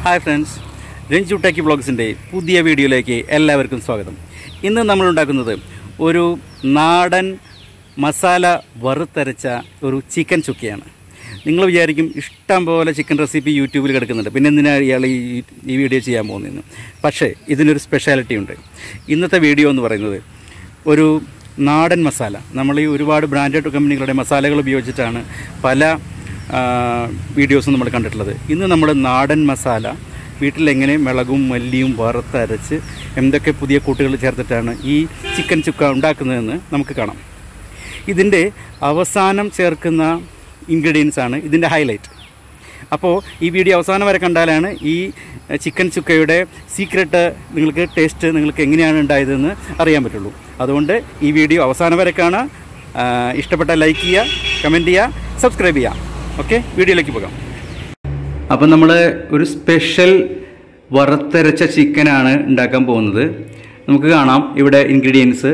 Hi friends Ranju techie ബ്ലോഗ്സിൻ്റെ പുതിയ വീഡിയോയിലേക്ക് എല്ലാവർക്കും സ്വാഗതം ഇന്ന് നമ്മൾ ഉണ്ടാക്കുന്നത് ഒരു നാടൻ മസാല വറുത്തരച്ച ഒരു ചിക്കൻ ചുക്കയാണ് നിങ്ങൾ വിചാരിക്കും ഇഷ്ടം പോലെ ചിക്കൻ റെസിപ്പി യൂട്യൂബിൽ കിടക്കുന്നുണ്ട് പിന്നെ എന്തിനാണ് ഇയാൾ ഈ ഈ വീഡിയോ ചെയ്യാൻ പോകുന്നതെന്ന് പക്ഷേ ഇതിനൊരു സ്പെഷ്യാലിറ്റി ഉണ്ട് ഇന്നത്തെ വീഡിയോ എന്ന് പറയുന്നത് ഒരു നാടൻ മസാല നമ്മൾ ഈ ഒരുപാട് ബ്രാൻഡഡ് കമ്പനികളുടെ മസാലകൾ ഉപയോഗിച്ചിട്ടാണ് പല വീഡിയോസും നമ്മൾ കണ്ടിട്ടുള്ളത് ഇന്ന് നമ്മൾ നാടൻ മസാല വീട്ടിലെങ്ങനെ മിളകും മല്ലിയും വറുത്തരച്ച് എന്തൊക്കെ പുതിയ കൂട്ടുകൾ ചേർത്തിട്ടാണ് ഈ ചിക്കൻ ചുക്ക ഉണ്ടാക്കുന്നതെന്ന് നമുക്ക് കാണാം ഇതിൻ്റെ അവസാനം ചേർക്കുന്ന ഇൻഗ്രീഡിയൻസ് ആണ് ഇതിൻ്റെ ഹൈലൈറ്റ് അപ്പോൾ ഈ വീഡിയോ അവസാനം വരെ കണ്ടാലാണ് ഈ ചിക്കൻ ചുക്കയുടെ സീക്രട്ട് നിങ്ങൾക്ക് ടേസ്റ്റ് നിങ്ങൾക്ക് എങ്ങനെയാണ് ഉണ്ടായതെന്ന് അറിയാൻ പറ്റുള്ളൂ അതുകൊണ്ട് ഈ വീഡിയോ അവസാനം വരെ കാണാം ആ, ഇഷ്ടപ്പെട്ട ലൈക്ക് ചെയ്യുക കമൻറ്റ് ചെയ്യുക സബ്സ്ക്രൈബ് ചെയ്യുക ഓക്കെ വീഡിയോയിലേക്ക് പോകാം അപ്പം നമ്മൾ ഒരു സ്പെഷ്യൽ വറുത്തരച്ച ചിക്കനാണ് ഉണ്ടാക്കാൻ പോകുന്നത് നമുക്ക് കാണാം ഇവിടെ ഇൻഗ്രീഡിയൻസ്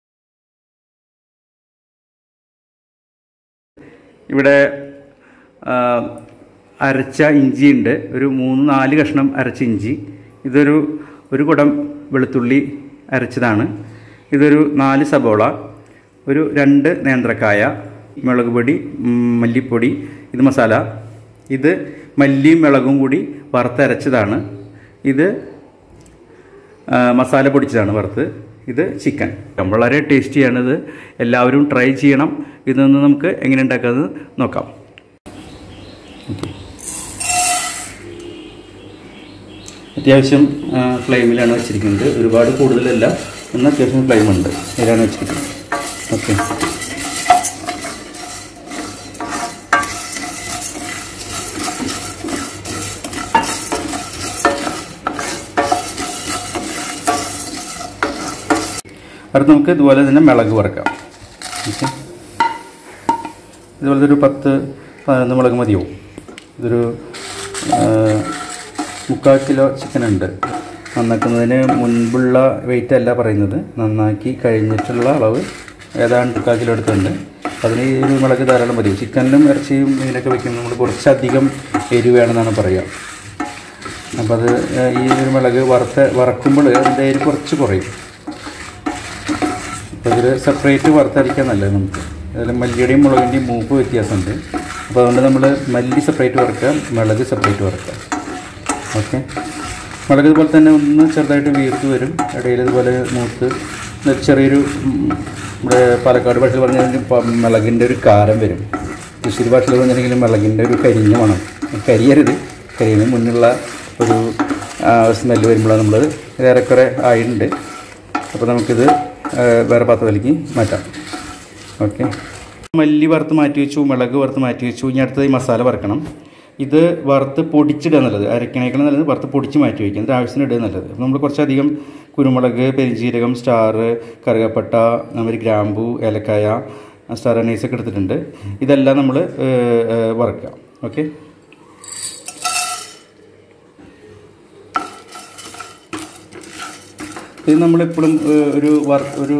ഇവിടെ ആ, അരച്ച ഇഞ്ചി ഉണ്ട് ഒരു മൂന്ന് നാല് കഷ്ണം അരച്ച ഇഞ്ചി ഇതൊരു ഒരു കുടം വെളുത്തുള്ളി അരച്ചതാണ് ഇതൊരു നാല് സബോള ഒരു രണ്ട് നേന്ത്രക്കായ മുളക് പൊടി ഉം, മല്ലിപ്പൊടി ഇത് മസാല ഇത് മല്ലിയും മുളകും കൂടി വറുത്തരച്ചതാണ് ഇത് ആ, മസാല പൊടിച്ചതാണ് വറുത്ത് ഇത് ചിക്കൻ വളരെ ടേസ്റ്റിയാണിത് എല്ലാവരും ട്രൈ ചെയ്യണം ഇതൊന്ന് നമുക്ക് എങ്ങനെ ഉണ്ടാക്കുന്നത് നോക്കാം അത്യാവശ്യം ആ, ഫ്ലെയിമിലാണ് വെച്ചിരിക്കുന്നത് ഒരുപാട് കൂടുതലല്ല എന്നാൽ അത്യാവശ്യം ഫ്ലെയിമുണ്ട് ഇതിലാണ് വെച്ചിരിക്കുന്നത് ഓക്കെ അടുത്ത് നമുക്ക് ഇതുപോലെ തന്നെ മിളക് വറുക്കാം ഓക്കെ ഇതുപോലത്തെ ഒരു പത്ത് പതിനൊന്ന് മുളക് മതിയാവും ഇതൊരു ആ, മുക്കാൽ കിലോ ചിക്കൻ ഉണ്ട് നന്നാക്കുന്നതിന് മുൻപുള്ള വെയിറ്റ് അല്ല പറയുന്നത് നന്നാക്കി കഴിഞ്ഞിട്ടുള്ള അളവ് ഏതാണ്ട് മുക്കാൽ കിലോ എടുത്തുണ്ട് അതിന് ഈ ഒരു മുളക് ധാരാളം മതി ചിക്കനിലും ഇറച്ചിയും മീനൊക്കെ വയ്ക്കുമ്പോൾ നമ്മൾ കുറച്ചധികം എരിവ് വേണമെന്നാണ് പറയുക അപ്പോൾ അത് ആ, ഈ ഒരു മുളക് വറുത്ത് വറക്കുമ്പോൾ അതിൻ്റെ എരിവ് കുറച്ച് കുറയും അപ്പോൾ ഇതിൽ സെപ്പറേറ്റ് വറുത്തരിക്കാൻ നല്ലത് നമുക്ക് അതിൽ മല്ലിയുടെയും മുളകിൻ്റെയും മൂപ്പ് വ്യത്യാസമുണ്ട് അപ്പോൾ അതുകൊണ്ട് നമ്മൾ മല്ലി സെപ്പറേറ്റ് വറുക്കുക മുളക് സെപ്പറേറ്റ് വറുക്കുക ഓക്കെ മുളക് ഇതുപോലെ തന്നെ ഒന്ന് ചെറുതായിട്ട് വീർത്ത് വരും ഇടയിൽ ഇതുപോലെ മൂത്ത് ഒരു ചെറിയൊരു ഉം, നമ്മുടെ പാലക്കാട് ഭാഷയിൽ പറഞ്ഞാൽ മുളകിൻ്റെ ഒരു കാരം വരും തൃശ്ശൂർ ഭാഷയിൽ പറഞ്ഞിട്ടുണ്ടെങ്കിൽ മുളകിൻ്റെ ഒരു കരിഞ്ഞ മണം കരിയരുത് കരിയുന്ന മുന്നുള്ള ഒരു സ്മെല്ല് വരുമ്പോഴാണ് നമ്മൾ ഏറെക്കുറെ ആയിട്ടുണ്ട് അപ്പോൾ നമുക്കിത് ആ, വേറെ പാത്രത്തിലേക്ക് മാറ്റാം ഓക്കെ മല്ലി വറുത്ത് മാറ്റി വെച്ചു മുളക് വറുത്ത് മാറ്റി വെച്ചു ഇനി അടുത്തത് ഈ മസാല വറുക്കണം ഇത് വറുത്ത് പൊടിച്ചിടുക നല്ലത് അരക്കണേക്കാൾ നല്ലത് വറുത്ത് പൊടിച്ച് മാറ്റി വയ്ക്കുക എന്നിട്ട് ആവശ്യത്തിന് ഇടുക നല്ലത് അപ്പോൾ നമ്മൾ കുറച്ചധികം കുരുമുളക് പെരിഞ്ജീരകം സ്റ്റാർ കറുകപ്പട്ട ഒരു ഗ്രാമ്പു ഏലക്കായ സ്റ്റാർ അനൈസ് ഒക്കെ എടുത്തിട്ടുണ്ട് ഇതെല്ലാം നമ്മൾ വറുക്കുക ഓക്കെ ഇത് നമ്മളെപ്പോഴും ഏഹ്, ഒരു വർ ഒരു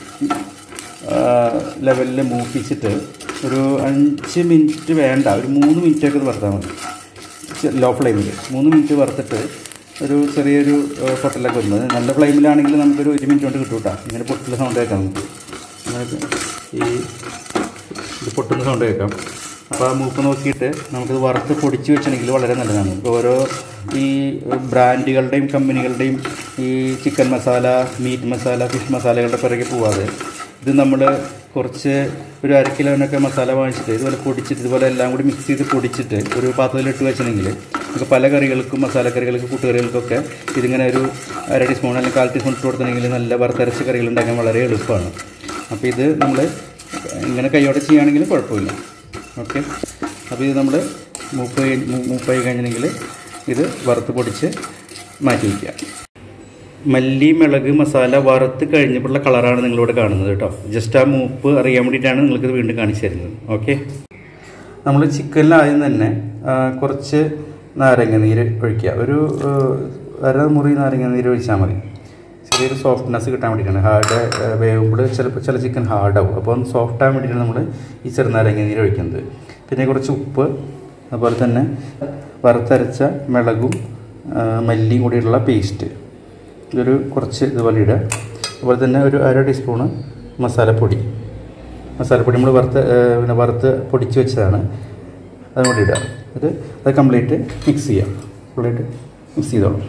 ലെവലിൽ മൂപ്പിച്ചിട്ട് ഒരു അഞ്ച് മിനിറ്റ് വേണ്ട ഒരു മൂന്ന് മിനിറ്റൊക്കെ ഇത് വറുത്താൽ മതി ലോ ഫ്ലെയിമിൽ മൂന്ന് മിനിറ്റ് വറുത്തിട്ട് ഒരു ചെറിയൊരു ഏഹ്, പൊട്ടലൊക്കെ വരുന്നത് നല്ല ഫ്ലെയിമിലാണെങ്കിൽ നമുക്കൊരു ഒരു മിനിറ്റ് കൊണ്ട് കിട്ടും കേട്ടോ ഇങ്ങനെ പൊട്ടുള്ള സൗണ്ട് കേൾക്കാം നമുക്ക് നമുക്ക് ഈ ഇത് പൊട്ടുന്ന സൗണ്ട് കേൾക്കാം അപ്പോൾ ആ മൂപ്പ് നോക്കിയിട്ട് നമുക്കിത് വറുത്ത് പൊടിച്ച് വെച്ചിട്ടുണ്ടെങ്കിൽ വളരെ നല്ലതാണ് ഇപ്പോൾ ഓരോ ഈ ബ്രാൻഡുകളുടെയും കമ്പനികളുടെയും ഈ chicken masala meat masala fish മസാലകളുടെ പിറകെ പോവാതെ ഇത് നമ്മൾ കുറച്ച് ഒരു അര കിലോനൊക്കെ മസാല വാങ്ങിച്ചിട്ട് ഇതുപോലെ പൊടിച്ചിട്ട് ഇതുപോലെ എല്ലാം കൂടി മിക്സ് ചെയ്ത് പൊടിച്ചിട്ട് ഒരു പാത്രത്തിലിട്ട് വെച്ചിട്ടുണ്ടെങ്കിൽ നമുക്ക് പല കറികൾക്കും മസാലക്കറികൾക്കും കൂട്ടുകറികൾക്കൊക്കെ ഇതിങ്ങനെ ഒരു അര ടീസ്പൂൺ അല്ലെങ്കിൽ കാൽ ടീസ്പൂൺ ഇട്ട് കൊടുത്തിട്ടുണ്ടെങ്കിൽ നല്ല വറുത്തരച്ച കറികൾ ഉണ്ടാക്കാൻ വളരെ എളുപ്പമാണ് അപ്പോൾ ഇത് നമ്മൾ ഇങ്ങനെ കൈയോടെ ചെയ്യുകയാണെങ്കിലും കുഴപ്പമില്ല ഓക്കെ അപ്പോൾ ഇത് നമ്മൾ മൂപ്പ് കഴി- മൂ- മൂപ്പായി കഴിഞ്ഞിട്ടുണ്ടെങ്കിൽ ഇത് വറുത്ത് പൊടിച്ച് മാറ്റി വയ്ക്കുക മല്ലി മിളക് മസാല വറുത്ത് കഴിഞ്ഞപ്പോഴുള്ള കളറാണ് നിങ്ങളിവിടെ കാണുന്നത് കേട്ടോ ജസ്റ്റ് ആ മൂപ്പ് അറിയാൻ വേണ്ടിയിട്ടാണ് നിങ്ങൾക്കിത് വീണ്ടും കാണിച്ചു തരുന്നത് ഓക്കെ നമ്മൾ ചിക്കനിൽ ആദ്യം തന്നെ ആ, കുറച്ച് നാരങ്ങ നീര് ഒഴിക്കുക ഒരു ആ, അര മുറി നാരങ്ങ നീര് ഒഴിച്ചാൽ മതി ചെറിയൊരു സോഫ്റ്റ്നെസ് കിട്ടാൻ വേണ്ടിയിട്ടാണ് ഹാർഡ് വേവുമ്പോൾ ചിലപ്പോൾ ചില ചിക്കൻ ഹാർഡാവും അപ്പോൾ ഒന്ന് സോഫ്റ്റ് ആകാൻ വേണ്ടിയിട്ടാണ് നമ്മൾ ഈ ചെറുനാരങ്ങ നീര് ഒഴിക്കുന്നത് പിന്നെ കുറച്ച് ഉപ്പ് അതുപോലെ തന്നെ വറുത്തരച്ച മിളകും ആ, മല്ലിയും കൂടിയുള്ള പേസ്റ്റ് ഇതൊരു കുറച്ച് ഇതുപോലെ ഇടുക അതുപോലെ തന്നെ ഒരു അര ടീസ്പൂണ് മസാലപ്പൊടി മസാലപ്പൊടി നമ്മൾ വറുത്ത് ആ, പിന്നെ വറുത്ത് പൊടിച്ച് വെച്ചതാണ് അതും കൂടി ഇടുക അത് അത് കംപ്ലീറ്റ് മിക്സ് ചെയ്യാം കംപ്ലീറ്റ് മിക്സ് ചെയ്തോളാം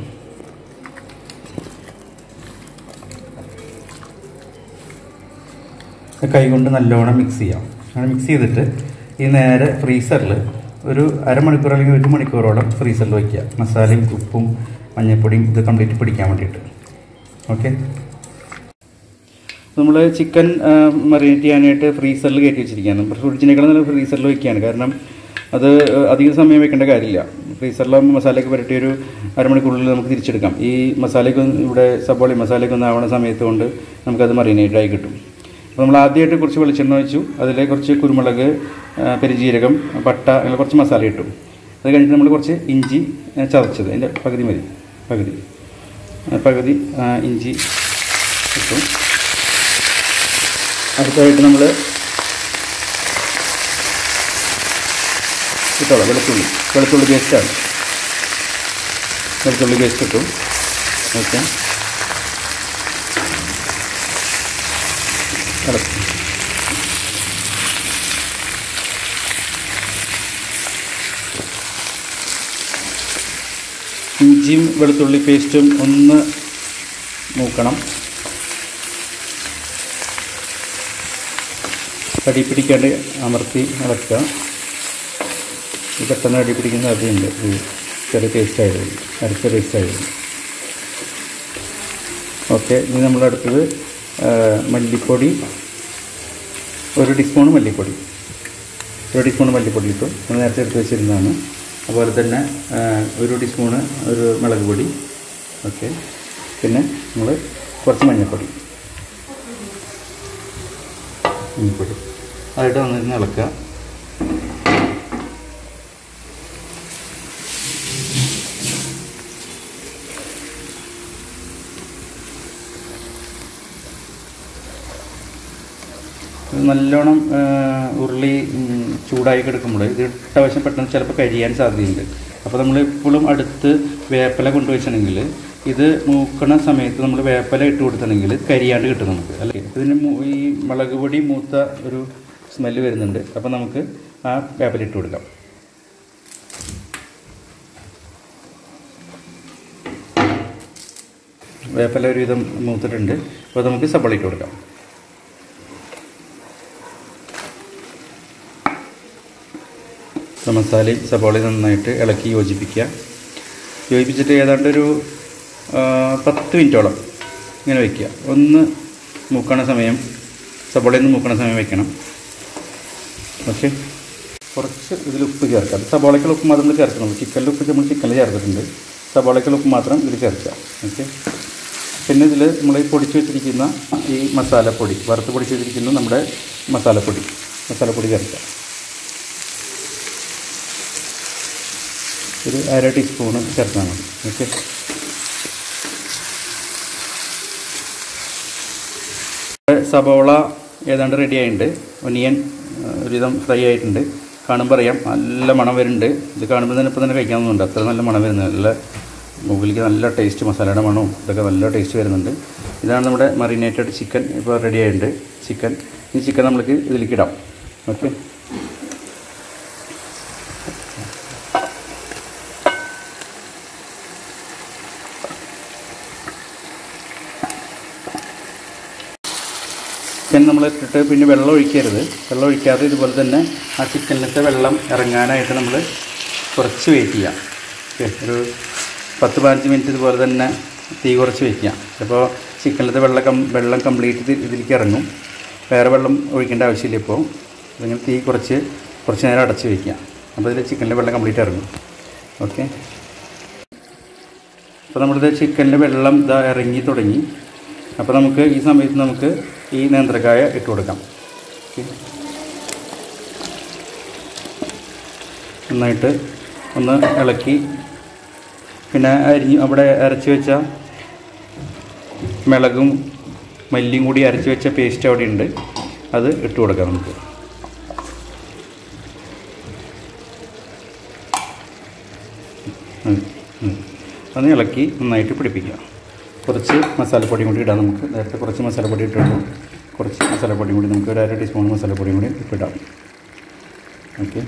കൈ കൊണ്ട് നല്ലോണം മിക്സ് ചെയ്യാം അങ്ങനെ മിക്സ് ചെയ്തിട്ട് ഈ നേരെ ഫ്രീസറിൽ ഒരു അരമണിക്കൂർ അല്ലെങ്കിൽ ഒരു മണിക്കൂറോളം ഫ്രീസറിൽ വയ്ക്കുക മസാലയും ഉപ്പും മഞ്ഞൾപ്പൊടിയും ഇത് കംപ്ലീറ്റ് പിടിക്കാൻ വേണ്ടിയിട്ട് ഓക്കെ നമ്മൾ ചിക്കൻ മറിനേറ്റ് ചെയ്യാനായിട്ട് ഫ്രീസറിൽ കയറ്റി വെച്ചിരിക്കുകയാണ് ഫ്രിഡ്ജിനേക്കാൾ നല്ല ഫ്രീസറിൽ വയ്ക്കുകയാണ് കാരണം അത് അധികം സമയം വെക്കേണ്ട കാര്യമില്ല ഫ്രീസറിലാകുമ്പോൾ മസാലയൊക്കെ പുരട്ടി ഒരു അരമണിക്കൂറിൽ നമുക്ക് തിരിച്ചെടുക്കാം ഈ മസാലയ്ക്ക് ഒന്ന് ഇവിടെ സബോളി മസാലയൊക്കെ ഒന്ന് ആവണ സമയത്ത് കൊണ്ട് നമുക്കത് മറിനേറ്റ് ആയി കിട്ടും അപ്പോൾ നമ്മൾ ആദ്യമായിട്ട് കുറച്ച് വെളിച്ചെണ്ണ ഒഴിച്ചു അതിൽ കുറച്ച് കുരുമുളക് ആ, പെരുജീരകം പട്ട അങ്ങനെ കുറച്ച് മസാല ഇട്ടു അത് കഴിഞ്ഞിട്ട് നമ്മൾ കുറച്ച് ഇഞ്ചി ആ, ചതച്ചത് അതിൻ്റെ പകുതി മതി പകുതി ആ, പകുതി ആ, ഇഞ്ചി ഇട്ടു അടുത്തതായിട്ട് നമ്മൾ ഇട്ടോളാം വെളുത്തുള്ളി വെളുത്തുള്ളി പേസ്റ്റാണ് വെളുത്തുള്ളി പേസ്റ്റ് ഇട്ടു ഓക്കെ ഇളക്കി ഇഞ്ചിയും വെളുത്തുള്ളി പേസ്റ്റും ഒന്ന് മൂക്കണം അടി പിടിക്കാണ്ട് അമർത്തി ഇളക്കുക ഇത് പെട്ടെന്ന് അടി പിടിക്കുന്ന അതിയുണ്ട് ഈ ചെറിയ പേസ്റ്റ് ആയതുകൊണ്ട് അരച്ച പേസ്റ്റ് ആയതുകൊണ്ട് ഓക്കെ ഇനി നമ്മൾ അടുത്തത് ആ, മല്ലിപ്പൊടി ഒരു ടീസ്പൂൺ മല്ലിപ്പൊടി ഒരു ടീസ്പൂൺ മല്ലിപ്പൊടി ഇട്ടു നമ്മൾ നേരത്തെ എടുത്ത് വെച്ചിരുന്നതാണ് അതുപോലെ തന്നെ ആ, ഒരു ടീസ്പൂണ് ഒരു മുളക് പൊടി ഓക്കെ പിന്നെ നമ്മൾ കുറച്ച് മഞ്ഞൾപ്പൊടി മഞ്ഞൾപ്പൊടി അതായിട്ട് വന്നിരുന്ന് ഇളക്കുക ഇത് നല്ലോണം ആ, ഉരുളി ഉം, ചൂടായി കിടക്കുമ്പോൾ ഇത് ഇട്ട വശം പെട്ടെന്ന് ചിലപ്പോൾ കരിയാൻ സാധ്യതയുണ്ട് അപ്പോൾ നമ്മൾ എപ്പോഴും അടുത്ത് വേപ്പില കൊണ്ടുവച്ചിട്ടുണ്ടെങ്കിൽ ഇത് മൂക്കണ സമയത്ത് നമ്മൾ വേപ്പില ഇട്ട് കൊടുത്തിട്ടുണ്ടെങ്കിൽ കരിയാണ്ട് കിട്ടും നമുക്ക് അല്ലേ ഇതിന് മൂ- ഈ മുളക് പൊടി മൂത്ത ഒരു സ്മെല്ല് വരുന്നുണ്ട് അപ്പോൾ നമുക്ക് ആ വേപ്പില ഇട്ട് കൊടുക്കാം വേപ്പില ഒരുവിധം മൂത്തിട്ടുണ്ട് അപ്പോൾ നമുക്ക് സബള ഇട്ട് കൊടുക്കാം മസാലയും സബോളയും നന്നായിട്ട് ഇളക്കി യോജിപ്പിക്കുക യോജിപ്പിച്ചിട്ട് ഏതാണ്ട് ഒരു ആ, പത്ത് മിനിറ്റോളം ഇങ്ങനെ വയ്ക്കുക ഒന്ന് മൂക്കണ സമയം സബോളയിൽ നിന്ന് മൂക്കണ സമയം വെക്കണം ഓക്കെ കുറച്ച് ഇതിൽ ഉപ്പ് ചേർക്കാം സബോളയ്ക്കുള്ള ഉപ്പ് മാത്രം നമ്മൾ ചേർക്കണം ചിക്കനിൽ ഉപ്പ് നമ്മൾ ചിക്കനിൽ ചേർത്തിട്ടുണ്ട് സബോളയ്ക്കുള്ള ഉപ്പ് മാത്രം ഇതിൽ ചേർക്കുക ഓക്കെ പിന്നെ ഇതിൽ നമ്മൾ ഈ പൊടിച്ച് വെച്ചിരിക്കുന്ന ഈ മസാലപ്പൊടി വറുത്ത് പൊടിച്ച് വെച്ചിരിക്കുന്ന നമ്മുടെ മസാലപ്പൊടി മസാലപ്പൊടി ചേർക്കുക ഒരു അര ടീസ്പൂണ് ചേർത്താൽ മതി ഓക്കെ സബോള ഏതാണ്ട് റെഡി ആയിട്ടുണ്ട് ഒനിയൻ ആ, ഒരുവിധം ഫ്രൈ ആയിട്ടുണ്ട് കാണുമ്പോൾ അറിയാം നല്ല മണം വരുന്നുണ്ട് ഇത് കാണുമ്പോൾ തന്നെ ഇപ്പോൾ തന്നെ കഴിക്കാമെന്നുണ്ട് അത്ര നല്ല മണം വരുന്നത് നല്ല മുകളിലേക്ക് നല്ല ടേസ്റ്റ് മസാലയുടെ മണവും ഇതൊക്കെ നല്ല ടേസ്റ്റ് വരുന്നുണ്ട് ഇതാണ് നമ്മുടെ മറിനേറ്റഡ് ചിക്കൻ ഇപ്പോൾ റെഡി ആയിട്ടുണ്ട് ചിക്കൻ ഈ ചിക്കൻ നമ്മൾക്ക് ഇതിലേക്ക് ഇടാം ഓക്കെ ചിക്കൻ നമ്മൾ ഇട്ടിട്ട് പിന്നെ വെള്ളം ഒഴിക്കരുത് വെള്ളം ഒഴിക്കാതെ ഇതുപോലെ തന്നെ ആ ചിക്കനിലത്തെ വെള്ളം ഇറങ്ങാനായിട്ട് നമ്മൾ കുറച്ച് വെയിറ്റ് ചെയ്യാം ഓക്കെ ഒരു പത്ത് പതിനഞ്ച് മിനിറ്റ് ഇതുപോലെ തന്നെ തീ കുറച്ച് വയ്ക്കുക അപ്പോൾ ചിക്കനിലത്തെ വെള്ളം കം വെള്ളം കംപ്ലീറ്റ് ഇതിലേക്ക് ഇറങ്ങും വേറെ വെള്ളം ഒഴിക്കേണ്ട ആവശ്യമില്ല ഇപ്പോൾ ഇതിങ്ങനെ തീ കുറച്ച് കുറച്ച് നേരം അടച്ച് വയ്ക്കുക അപ്പോൾ ഇതിൽ ചിക്കനിലെ വെള്ളം കംപ്ലീറ്റ് ഇറങ്ങും ഓക്കെ അപ്പോൾ നമ്മളിത് ചിക്കനിലെ വെള്ളം ഇതാ ഇറങ്ങി തുടങ്ങി അപ്പോൾ നമുക്ക് ഈ സമയത്ത് നമുക്ക് ഈ നേന്ത്രക്കായ ഇട്ട് കൊടുക്കാം ഓക്കെ നന്നായിട്ട് ഒന്ന് ഇളക്കി പിന്നെ അരിഞ്ഞ് അവിടെ അരച്ച് വെച്ച മിളകും മല്ലിയും കൂടി അരച്ച് വെച്ച പേസ്റ്റ് അവിടെ ഉണ്ട് അത് ഇട്ട് കൊടുക്കാം നമുക്ക് ഉം, ഉം. അത് ഇളക്കി നന്നായിട്ട് പിടിപ്പിക്കുക കുറച്ച് മസാലപ്പൊടിയും കൂടി ഇടാം നമുക്ക് നേരത്തെ കുറച്ച് മസാലപ്പൊടി ഇട്ടുള്ളൂ കുറച്ച് മസാലപ്പൊടിയും കൂടി നമുക്ക് ഒരു അര ടീസ്പൂൺ മസാലപ്പൊടിയും കൂടി ഇപ്പിടാം ഓക്കെ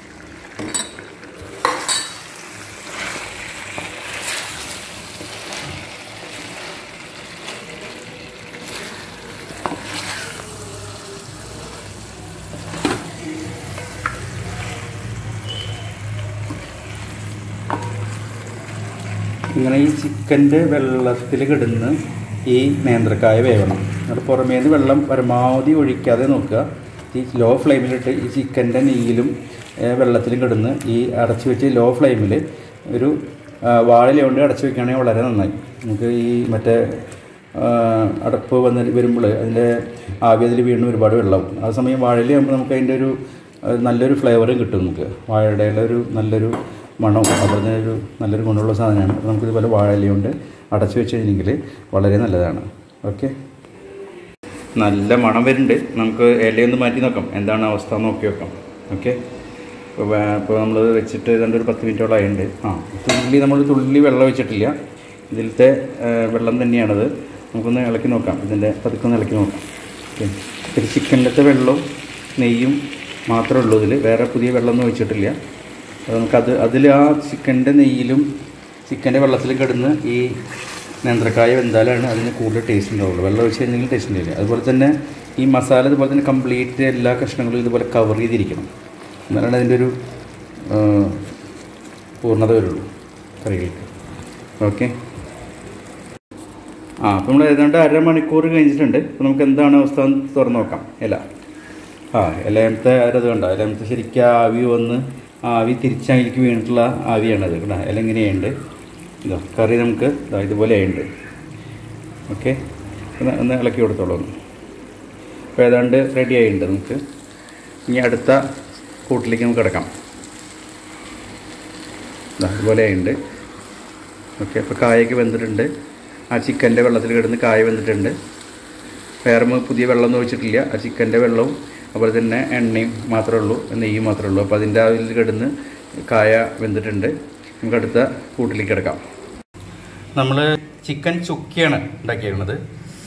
ഇങ്ങനെ ഈ ചിക്കൻ്റെ വെള്ളത്തിൽ കിടന്ന് ഈ നേന്ത്രക്കായ വേവണം എന്നിട്ട് പുറമേ നിന്ന് വെള്ളം പരമാവധി ഒഴിക്കാതെ നോക്കുക ഈ ലോ ഫ്ലെയിമിലിട്ട് ഈ ചിക്കൻ്റെ നെയ്യിലും ഏഹ്, വെള്ളത്തിലും കിടന്ന് ഈ അടച്ചു വെച്ച് ലോ ഫ്ലെയിമിൽ ഒരു ആ, വാഴയില കൊണ്ട് അടച്ചു വെക്കുകയാണെങ്കിൽ വളരെ നന്നായി നമുക്ക് ഈ മറ്റേ ആ, അടപ്പ് വന്ന് വരുമ്പോൾ അതിൻ്റെ ആവി അതിൽ വീണ്ടും ഒരുപാട് വെള്ളമാവും ആ സമയം വാഴയിലാകുമ്പോൾ നമുക്ക് അതിൻ്റെ ഒരു ആ, നല്ലൊരു ഫ്ലേവറും കിട്ടും നമുക്ക് വാഴയുടെ ഒരു നല്ലൊരു മണവും അതുപോലെ തന്നെ ഒരു നല്ലൊരു ഗുണമുള്ള സാധനമാണ് അപ്പോൾ നമുക്കിതുപോലെ വാഴയില കൊണ്ട് അടച്ചു വെച്ച് കഴിഞ്ഞെങ്കിൽ വളരെ നല്ലതാണ് ഓക്കെ നല്ല മണം വരുന്നുണ്ട് നമുക്ക് ഇലയൊന്ന് മാറ്റി നോക്കാം എന്താണ് അവസ്ഥ എന്ന് നോക്കി വെക്കാം ഓക്കെ ഇപ്പോൾ ഇപ്പോൾ നമ്മൾ വെച്ചിട്ട് ഏതാണ്ട് ഒരു പത്ത് മിനിറ്റോളം ആയിട്ടുണ്ട് ആ തുള്ളി നമ്മൾ തുള്ളി വെള്ളം വെച്ചിട്ടില്ല ഇതിലത്തെ ആ, വെള്ളം തന്നെയാണത് നമുക്കൊന്ന് ഇളക്കി നോക്കാം ഇതിൻ്റെ പതുക്കെ ഒന്ന് ഇളക്കി നോക്കാം ഓക്കെ ഇത് ചിക്കനിലത്തെ വെള്ളവും നെയ്യും മാത്രമേ ഉള്ളൂ ഇതിൽ വേറെ പുതിയ വെള്ളമൊന്നും ഒഴിച്ചിട്ടില്ല അത് നമുക്കത് അതിൽ ആ ചിക്കൻ്റെ നെയ്യിലും ചിക്കൻ്റെ വെള്ളത്തിൽ കിടന്ന് ഈ നേന്ത്രക്കായ വെന്താലാണ് അതിന് കൂടുതൽ ടേസ്റ്റ് ഉണ്ടാവുള്ളൂ വെള്ളം ഒഴിച്ച് കഴിഞ്ഞാൽ ടേസ്റ്റ് ഉണ്ടാവില്ല അതുപോലെ തന്നെ ഈ മസാല ഇതുപോലെ തന്നെ കംപ്ലീറ്റ് എല്ലാ കഷ്ണങ്ങളും ഇതുപോലെ കവർ ചെയ്തിരിക്കണം എന്നാലാണ് അതിൻ്റെ ഒരു ആ, പൂർണ്ണത വരുള്ളൂ കറികൾക്ക് ഓക്കെ ആ അപ്പോൾ നമ്മൾ ഏതാണ്ട് അരമണിക്കൂർ കഴിഞ്ഞിട്ടുണ്ട് അപ്പോൾ നമുക്ക് എന്താണ് അവസ്ഥ എന്ന് തുറന്ന് നോക്കാം ഇല ആ ഇലയത്തെ അരത് കണ്ടോ ഇലയത്തെ ശരിക്കും ആവി വന്ന് ആവി തിരിച്ചതിലേക്ക് വീണിട്ടുള്ള ആവിയാണത് കേട്ടോ ഇല ഇങ്ങനെയുണ്ട് ഇതോ കറി നമുക്ക് ഇതാ ഇതുപോലെ ആയിട്ടുണ്ട് ഓക്കെ ഒന്ന് ഒന്ന് ഇളക്കി കൊടുത്തോളൂ ഒന്ന് അപ്പോൾ ഏതാണ്ട് റെഡി ആയിട്ടുണ്ട് നമുക്ക് ഇനി അടുത്ത കൂട്ടിലേക്ക് നമുക്ക് കിടക്കാം ഇതാ ഇതുപോലെ ആയിട്ടുണ്ട് ഓക്കെ അപ്പോൾ കായൊക്കെ വെന്തിട്ടുണ്ട് ആ ചിക്കൻ്റെ വെള്ളത്തിൽ കിടന്ന് കായ വെന്തിട്ടുണ്ട് വേറെ മ- പുതിയ വെള്ളമൊന്നും ഒഴിച്ചിട്ടില്ല ആ ചിക്കൻ്റെ വെള്ളവും അതുപോലെ തന്നെ എണ്ണയും മാത്രമേ ഉള്ളൂ നെയ്യും മാത്രമേ ഉള്ളൂ അപ്പോൾ അതിൻ്റെ അതിൽ കിടന്ന് കായ വെന്തിട്ടുണ്ട് നമുക്ക് അടുത്ത കൂട്ടിലേക്ക് കിടക്കാം നമ്മൾ ചിക്കൻ ചുക്കിയാണ് ഉണ്ടാക്കിയിരുന്നത്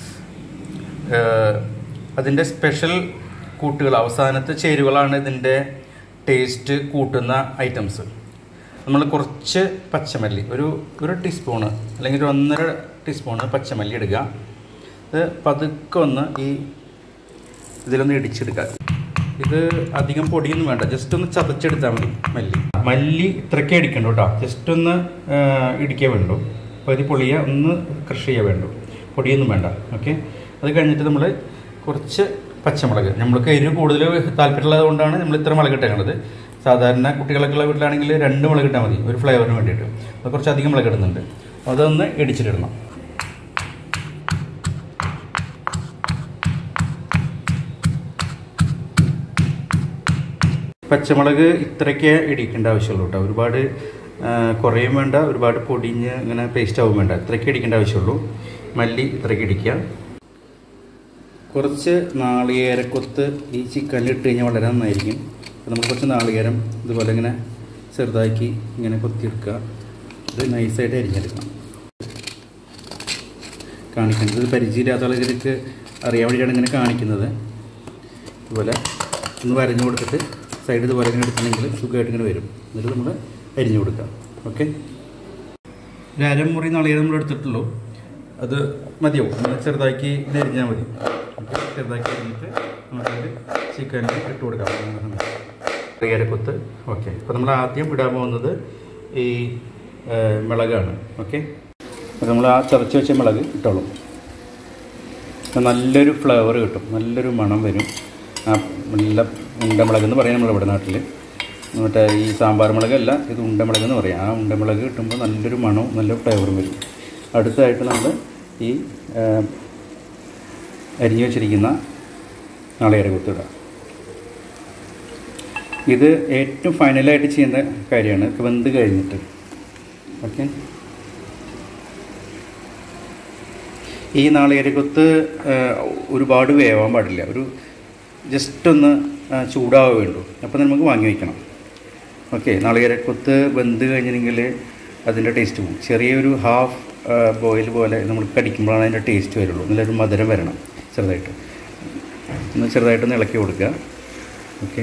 അതിൻ്റെ സ്പെഷ്യൽ കൂട്ടുകൾ അവസാനത്തെ ചേരുവകളാണ് ഇതിൻ്റെ ടേസ്റ്റ് കൂട്ടുന്ന ഐറ്റംസ് നമ്മൾ കുറച്ച് പച്ചമല്ലി ഒരു ഒരു ടീസ്പൂണ് അല്ലെങ്കിൽ ഒരു ഒന്നര ടീസ്പൂണ് പച്ചമല്ലി എടുക്കുക ഇത് പതുക്കെ ഒന്ന് ഈ ഇതിലൊന്ന് ഇടിച്ചെടുക്കുക ഇത് അധികം പൊടിയൊന്നും വേണ്ട ജസ്റ്റ് ഒന്ന് ചതച്ചെടുത്താൽ മതി മല്ലി മല്ലി ഇത്രയ്ക്കേ ഇടിക്കണ്ടു കേട്ടോ ജസ്റ്റ് ഒന്ന് ആ, ഇടിക്കേ വേണ്ടു പകുതി പൊളിയ ഒന്ന് കൃഷി ചെയ്യാൻ വേണ്ടു പൊടിയൊന്നും വേണ്ട ഓക്കെ അത് കഴിഞ്ഞിട്ട് നമ്മൾ കുറച്ച് പച്ചമുളക് നമ്മൾക്ക് എരിവ് കൂടുതൽ താല്പര്യമുള്ളത് കൊണ്ടാണ് നമ്മൾ ഇത്ര മുളക് ഇട്ടേക്കുന്നത് സാധാരണ കുട്ടികളൊക്കെ ഉള്ള വീട്ടിലാണെങ്കിൽ രണ്ട് മുളക് ഇട്ടാൽ മതി ഒരു ഫ്ലേവറിന് വേണ്ടിയിട്ട് അത് കുറച്ച് അധികം മുളക് ഇടുന്നുണ്ട് അതൊന്ന് ഇടിച്ചിട്ടിടണം പച്ചമുളക് ഇത്രയ്ക്ക് ഇടിക്കേണ്ട ആവശ്യമുള്ളൂ കേട്ടോ ഒരുപാട് ആ, കുറയും വേണ്ട ഒരുപാട് പൊടിഞ്ഞ് ഇങ്ങനെ പേസ്റ്റ് ആവും വേണ്ട ഇത്രയ്ക്ക് ഇടിക്കേണ്ട ആവശ്യമുള്ളൂ മല്ലി ഇത്രയ്ക്ക് ഇടിക്കുക കുറച്ച് നാളികേരക്കൊത്ത് ഈ ചിക്കനിൽ ഇട്ട് കഴിഞ്ഞാൽ വളരെ നന്നായിരിക്കും അപ്പോൾ നമ്മൾ കുറച്ച് നാളികേരം ഇതുപോലെ ഇങ്ങനെ ചെറുതാക്കി ഇങ്ങനെ കൊത്തിയെടുക്കുക ഇത് നൈസായിട്ട് അരിഞ്ഞെടുക്കണം കാണിക്കുന്നത് ഇത് പരിചയമില്ലാത്ത ആളുകൾക്ക് അറിയാൻ വേണ്ടിയിട്ടാണ് ഇങ്ങനെ കാണിക്കുന്നത് ഇതുപോലെ ഒന്ന് വരഞ്ഞു കൊടുത്തിട്ട് സൈഡ് ഇതുപോലെ ഇങ്ങനെ എടുത്തിട്ടുണ്ടെങ്കിൽ സുഖമായിട്ട് ഇങ്ങനെ വരും എന്നിട്ട് നമ്മൾ അരിഞ്ഞു കൊടുക്കാം ഓക്കെ ഒരു അരമുറി നാളികേരം നമ്മൾ എടുത്തിട്ടുള്ളൂ അത് മതിയാവും നമ്മൾ ചെറുതാക്കി ഇത് അരിഞ്ഞാൽ മതി ഓക്കെ ചെറുതാക്കി അരിഞ്ഞിട്ട് നമുക്കത് ചിക്കനിൽ ഇട്ട് കൊടുക്കാം നാളികേരക്കൊത്ത് ഓക്കെ അപ്പോൾ നമ്മൾ ആദ്യം ഇടാൻ പോകുന്നത് ഈ ഏഹ്, മിളകാണ് ഓക്കെ അപ്പോൾ നമ്മൾ ആ ചതച്ച് വെച്ച മിളക് ഇട്ടോളും അപ്പോൾ നല്ലൊരു ഫ്ലേവർ കിട്ടും നല്ലൊരു മണം വരും ആ നല്ല ഉണ്ടമുളക് എന്ന് പറയും നമ്മളിവിടെ നാട്ടിൽ മറ്റേ ഈ സാമ്പാർ മുളകല്ല ഇത് ഉണ്ടമുളക് എന്ന് പറയും ആ ഉണ്ടമുളക് കിട്ടുമ്പോൾ നല്ലൊരു മണവും നല്ല ഫ്ലേവറും വരും അടുത്തതായിട്ട് നമ്മൾ ഈ ആ, അരിഞ്ഞു വെച്ചിരിക്കുന്ന നാളികേര കുത്തിടുക ഇത് ഏറ്റവും ഫൈനലായിട്ട് ചെയ്യേണ്ട കാര്യമാണ് ഇത് വെന്ത് കഴിഞ്ഞിട്ട് ഓക്കെ ഈ നാളികേരക്കൊത്ത് ഒരുപാട് വേവാൻ പാടില്ല ഒരു ജസ്റ്റ് ഒന്ന് ആ, ചൂടാവേ വേണ്ടൂ അപ്പോൾ നമുക്ക് വാങ്ങി വയ്ക്കണം ഓക്കെ നാളികേരക്കൊത്ത് വെന്ത് കഴിഞ്ഞിട്ടുണ്ടെങ്കിൽ അതിൻ്റെ ടേസ്റ്റ് പോകും ചെറിയൊരു ഹാഫ് ബോയിൽ പോലെ നമ്മൾ കടിക്കുമ്പോഴാണ് അതിൻ്റെ ടേസ്റ്റ് വരുള്ളൂ നല്ലൊരു മധുരം വരണം ചെറുതായിട്ട് ഒന്ന് ചെറുതായിട്ടൊന്ന് ഇളക്കി കൊടുക്കുക ഓക്കെ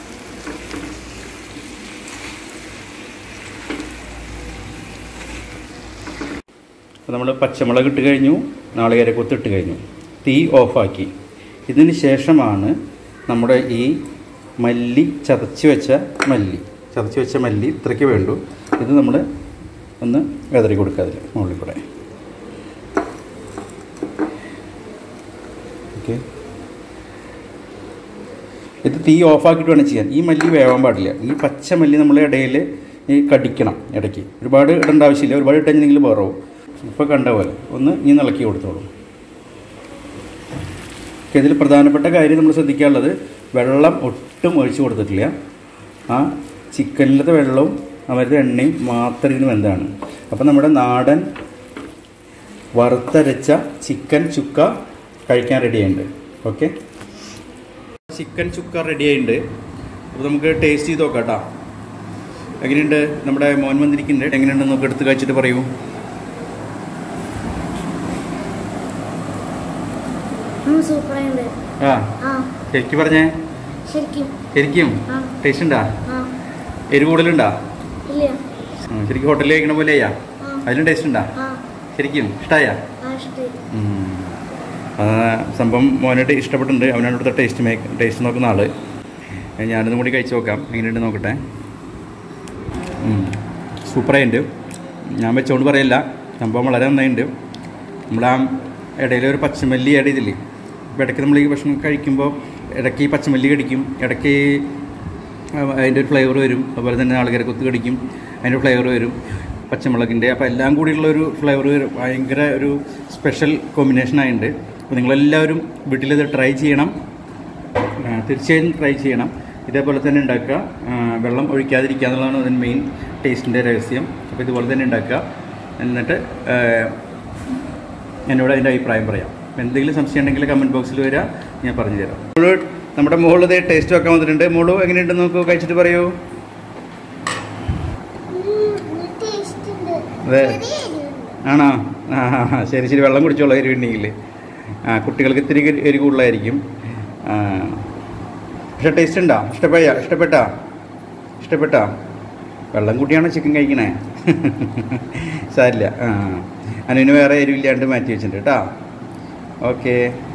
അപ്പോൾ നമ്മൾ പച്ചമുളക് ഇട്ട് കഴിഞ്ഞു നാളികേര കൊത്ത് ഇട്ട് കഴിഞ്ഞു തീ ഓഫാക്കി ഇതിന് ശേഷമാണ് നമ്മുടെ ഈ മല്ലി ചതച്ച് വെച്ച മല്ലി ചതച്ച് വെച്ച മല്ലി ഇത്രയ്ക്ക് വേണ്ടു ഇത് നമ്മൾ ഒന്ന് വെതറി കൊടുക്കുക അതിൽ മുകളിൽ കൂടെ ഓക്കെ ഇത് തീ ഓഫാക്കിയിട്ട് വേണം ചെയ്യാൻ ഈ മല്ലി വേവാൻ പാടില്ല ഈ പച്ച മല്ലി നമ്മൾ ഇടയിൽ ഈ കടിക്കണം ഇടയ്ക്ക് ഒരുപാട് ഇടേണ്ട ആവശ്യമില്ല ഒരുപാട് ഇട്ടുകഴിഞ്ഞെങ്കിൽ വേറവും ഇപ്പോൾ കണ്ട പോലെ ഒന്ന് ഈ ഇളക്കി കൊടുത്തോളൂ ഓക്കെ, ഇതിൽ പ്രധാനപ്പെട്ട കാര്യം നമ്മൾ ശ്രദ്ധിക്കാനുള്ളത് വെള്ളം ഒട്ടും ഒഴിച്ചു കൊടുത്തിട്ടില്ല ആ ചിക്കനിലത്തെ വെള്ളവും അവരുടെ എണ്ണയും മാത്രം ഇതിന് വെന്താണ് അപ്പം നമ്മുടെ നാടൻ വറുത്തരച്ച ചിക്കൻ ചുക്ക കഴിക്കാൻ റെഡിയായിട്ടുണ്ട് ഓക്കെ ചിക്കൻ ചുക്ക റെഡി ആയിട്ടുണ്ട് അപ്പോൾ നമുക്ക് ടേസ്റ്റ് ചെയ്ത് നോക്കാം കേട്ടോ എങ്ങനെയുണ്ട് നമ്മുടെ മോൻ വന്നിരിക്കുന്നുണ്ട് എങ്ങനെയുണ്ടെന്ന് നമുക്ക് എടുത്ത് കഴിച്ചിട്ട് പറയൂ സൂപ്പറായുണ്ട് ആ ആ ശരിക്കും പറഞ്ഞേ ശരിക്കും ശരിക്കും ആ. ടേസ്റ്റ് ഉണ്ടാ ആ എരി കൂടുതലുണ്ടാ ഇല്ല ഉം, ശരിക്കും ഹോട്ടലിൽ കഴിക്കണ പോലെയാ ആ അതിലും ടേസ്റ്റ് ഉണ്ടാ ആ ശരിക്കും ഇഷ്ടമായ ആ ഇഷ്ടമായി സംഭവം മോനായിട്ട് ഇഷ്ടപ്പെട്ടിട്ടുണ്ട് അവനാണ് ഇവിടുത്തെ ടേസ്റ്റ് മേക്ക് ടേസ്റ്റ് നോക്കുന്ന ആള് ഞാനിതും കൂടി കഴിച്ച് നോക്കാം എങ്ങനെയുണ്ട് നോക്കട്ടെ സൂപ്പറായിട്ടുണ്ട് ഞാൻ വെച്ചുകൊണ്ട് പറയില്ല സംഭവം വളരെ നന്നായിട്ടുണ്ട് നമ്മൾ ആ ഇടയിൽ ഒരു പച്ചമല്ലി ആഡ് ചെയ്തില്ലേ അപ്പോൾ ഇടയ്ക്ക് നമ്മൾ ഈ ഭക്ഷണം കഴിക്കുമ്പോൾ ഇടയ്ക്ക് ഈ പച്ചമല്ലി കടിക്കും ഇടയ്ക്ക് ആ, അതിൻ്റെ ഒരു ഫ്ലേവർ വരും അതുപോലെ തന്നെ ആളുകാരെ കൊത്ത് കടിക്കും അതിൻ്റെ ഫ്ലേവർ വരും പച്ചമുളകിൻ്റെ അപ്പോൾ എല്ലാം കൂടിയുള്ള ഒരു ഫ്ലേവർ ഭയങ്കര ഒരു സ്പെഷ്യൽ കോമ്പിനേഷൻ ആയിട്ടുണ്ട് അപ്പോൾ നിങ്ങളെല്ലാവരും വീട്ടിലിത് ട്രൈ ചെയ്യണം ആ, തീർച്ചയായും ട്രൈ ചെയ്യണം ഇതേപോലെ തന്നെ ഉണ്ടാക്കുക ആ, വെള്ളം ഒഴിക്കാതിരിക്കുക എന്നുള്ളതാണ് അതിന് മെയിൻ ടേസ്റ്റിൻ്റെ രഹസ്യം അപ്പോൾ ഇതുപോലെ തന്നെ ഉണ്ടാക്കുക എന്നിട്ട് ആ, എന്നോട് അതിൻ്റെ അഭിപ്രായം പറയാം അപ്പോൾ എന്തെങ്കിലും സംശയം ഉണ്ടെങ്കിൽ കമൻറ്റ് ബോക്സിൽ വരിക ഞാൻ പറഞ്ഞു തരാം മോള് നമ്മുടെ മോള് ഇതേ ടേസ്റ്റ് വെക്കാൻ വന്നിട്ടുണ്ട് മോള് എങ്ങനെയുണ്ടെന്ന് നോക്കൂ കഴിച്ചിട്ട് പറയൂ അതെ ആണോ ആ ആ, ആ, ശരി ശരി വെള്ളം കുടിച്ചോളൂ എരിവുണ്ടെങ്കിൽ ആ കുട്ടികൾക്ക് ഇത്തിരി എരി- എരി കൂടുതലായിരിക്കും ആ, പക്ഷെ ടേസ്റ്റ് ഉണ്ടോ ഇഷ്ടപ്പെട്ടാ ഇഷ്ടപ്പെട്ടാ ഇഷ്ടപ്പെട്ടാ വെള്ളം കൂട്ടിയാണോ ചിക്കൻ കഴിക്കണേ സാരില്ല ആ അനുവിന് വേറെ എരിവില്ലാണ്ട് മാറ്റി വെച്ചിട്ടുണ്ട് കേട്ടോ ഓക്കെ